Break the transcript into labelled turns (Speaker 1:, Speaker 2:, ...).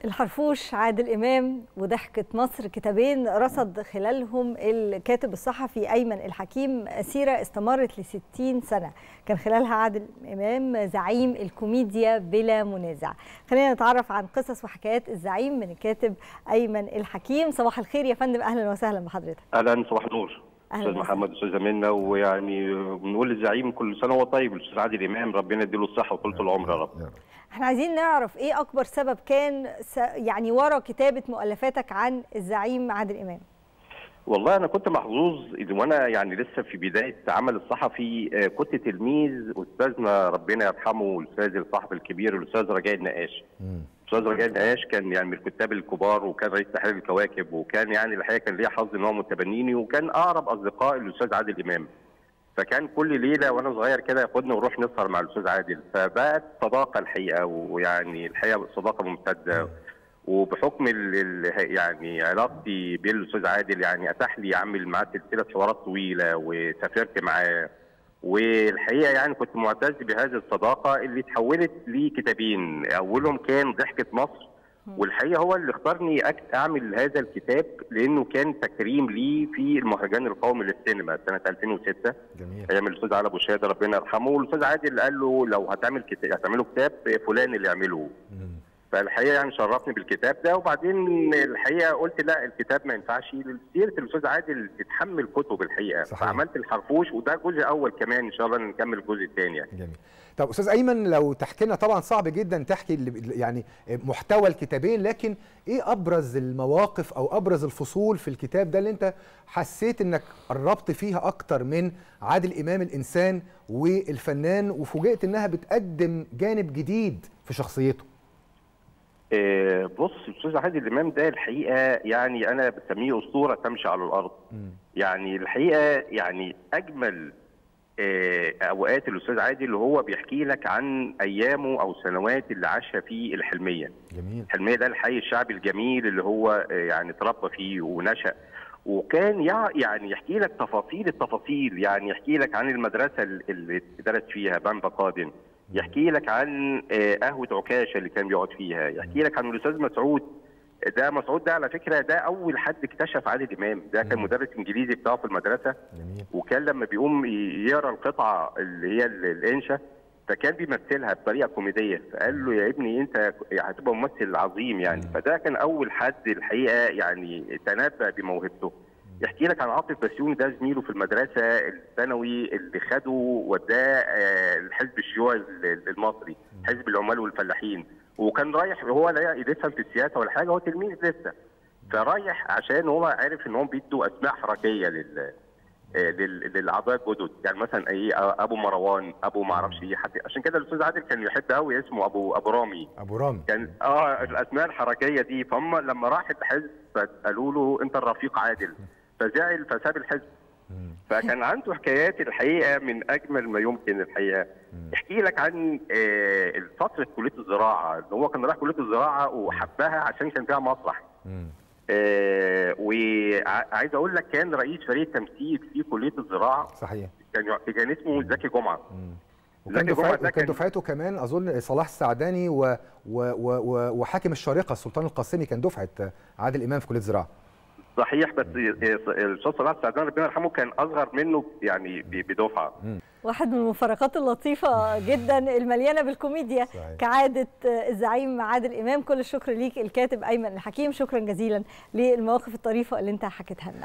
Speaker 1: الحرفوش عادل إمام وضحكة مصر كتابين رصد خلالهم الكاتب الصحفي أيمن الحكيم سيرة استمرت لستين سنة كان خلالها عادل إمام زعيم الكوميديا بلا منازع خلينا نتعرف عن قصص وحكايات الزعيم من الكاتب أيمن الحكيم صباح الخير يا فندم أهلا وسهلا بحضرتك
Speaker 2: اهلا صباح النور
Speaker 1: أهلا
Speaker 2: استاذ محمد استاذ منى ويعني بنقول للزعيم كل سنه وهو طيب الاستاذ عادل امام ربنا يديله الصحه وطولة العمر يا رب
Speaker 1: احنا عايزين نعرف ايه اكبر سبب كان س... يعني ورا كتابه مؤلفاتك عن الزعيم عادل امام
Speaker 2: والله انا كنت محظوظ إذ وانا يعني لسه في بدايه عمل الصحفي آه، كنت تلميذ استاذنا ربنا يرحمه الاستاذ الصحفي الكبير الاستاذ رجاء النقاش الاستاذ رجاء النقاش كان يعني من الكتاب الكبار وكان رئيس تحرير الكواكب وكان يعني الحقيقه كان ليا حظ ان هو متبنيني وكان اقرب اصدقائي الاستاذ عادل امام فكان كل ليله وانا صغير كده ياخدني ونروح نسهر مع الاستاذ عادل فبقت صداقه الحقيقه ويعني الحقيقه صداقه ممتده وبحكم ال ال يعني علاقتي بالاستاذ عادل يعني اتاح لي اعمل معاه سلسله حوارات طويله وسافرت معاه والحقيقه يعني كنت معتز بهذه الصداقه اللي اتحولت لكتابين اولهم كان ضحكه مصر والحقيقه هو اللي اختارني أك- اعمل هذا الكتاب لانه كان تكريم لي في المهرجان القومي للسينما سنه 2006
Speaker 3: جميل
Speaker 2: ايام الاستاذ علي ابو شهاده ربنا يرحمه والاستاذ عادل قال له لو هتعمل كتاب هتعملوا كتاب فلان اللي يعمله
Speaker 3: مم.
Speaker 2: فالحقيقه يعني شرفني بالكتاب ده وبعدين الحقيقه قلت لا الكتاب ما ينفعش سيره الاستاذ عادل تتحمل كتب الحقيقه
Speaker 3: صحيح.
Speaker 2: فعملت الحرفوش وده جزء اول كمان ان شاء الله نكمل الجزء الثاني يعني.
Speaker 3: جميل طب استاذ ايمن لو تحكي لنا طبعا صعب جدا تحكي اللي- يعني محتوى الكتابين لكن ايه ابرز المواقف او ابرز الفصول في الكتاب ده اللي انت حسيت انك قربت فيها اكتر من عادل امام الانسان والفنان وفوجئت انها بتقدم جانب جديد في شخصيته
Speaker 2: آه، بص الاستاذ عادل امام ده الحقيقه يعني انا بسميه اسطوره تمشي على الارض يعني الحقيقه يعني اجمل آه، اوقات الاستاذ عادل وهو بيحكي لك عن ايامه او سنوات اللي عاشها في الحلميه
Speaker 3: جميل
Speaker 2: الحلميه ده الحي الشعبي الجميل اللي هو آه، يعني اتربى فيه ونشأ وكان يع- يعني يحكي لك تفاصيل التفاصيل يعني يحكي لك عن المدرسه اللي درس فيها بامبا قادم يحكي لك عن آه، قهوه عكاشه اللي كان بيقعد فيها يحكي لك عن الاستاذ مسعود ده مسعود ده على فكره ده اول حد اكتشف عادل امام ده كان مدرس انجليزي بتاعه في المدرسه
Speaker 3: جميل
Speaker 2: وكان لما بيقوم ي- يقرا القطعه اللي هي ال- الانشا فكان بيمثلها بطريقه كوميديه فقال له يا ابني انت هتبقى ممثل عظيم يعني فده كان اول حد الحقيقه يعني تنبأ بموهبته يحكي لك عن عاطف بسيوني ده زميله في المدرسه الثانوي اللي خده وداه آه، الحزب الشيوعي ال- المصري حزب العمال والفلاحين وكان رايح هو لا يفهم في السياسه ولا حاجه هو تلميذ لسه فرايح عشان هو عارف ان هم بيدوا اسماء حركيه لل آه، لل- للاعضاء الجدد يعني مثلا ايه آه، ابو مروان ابو ما اعرفش ايه حد عشان كده الاستاذ عادل كان يحب قوي اسمه ابو ابو رامي
Speaker 3: ابو رامي
Speaker 2: كان اه الاسماء الحركيه دي فهم لما راح الحزب فقالوا له انت الرفيق عادل فزعل فساب الحزب
Speaker 3: مم.
Speaker 2: فكان عنده حكايات الحقيقه من اجمل ما يمكن الحقيقه يحكي لك عن آه، فتره كليه الزراعه ان هو كان رايح كليه الزراعه وحبها عشان كان فيها مسرح
Speaker 3: مم.
Speaker 2: آه، وعايز اقول لك كان رئيس فريق تمثيل في كليه الزراعه
Speaker 3: صحيح
Speaker 2: كان كان اسمه زكي جمعه
Speaker 3: مم.
Speaker 2: زكي
Speaker 3: وكان
Speaker 2: جمعة
Speaker 3: دفعته
Speaker 2: ده
Speaker 3: وكان
Speaker 2: كان-
Speaker 3: دفعته كمان اظن صلاح السعداني و... و... و... و... وحاكم الشارقه السلطان القاسمي كان دفعه عادل امام في كليه الزراعه
Speaker 2: صحيح بس الاستاذ صلاح السعداني ربنا يرحمه كان اصغر منه يعني ب- بدفعه
Speaker 1: واحد من المفارقات اللطيفه جدا المليانه بالكوميديا
Speaker 3: صحيح.
Speaker 1: كعاده الزعيم عادل امام كل الشكر ليك الكاتب ايمن الحكيم شكرا جزيلا للمواقف الطريفه اللي انت حكيتها لنا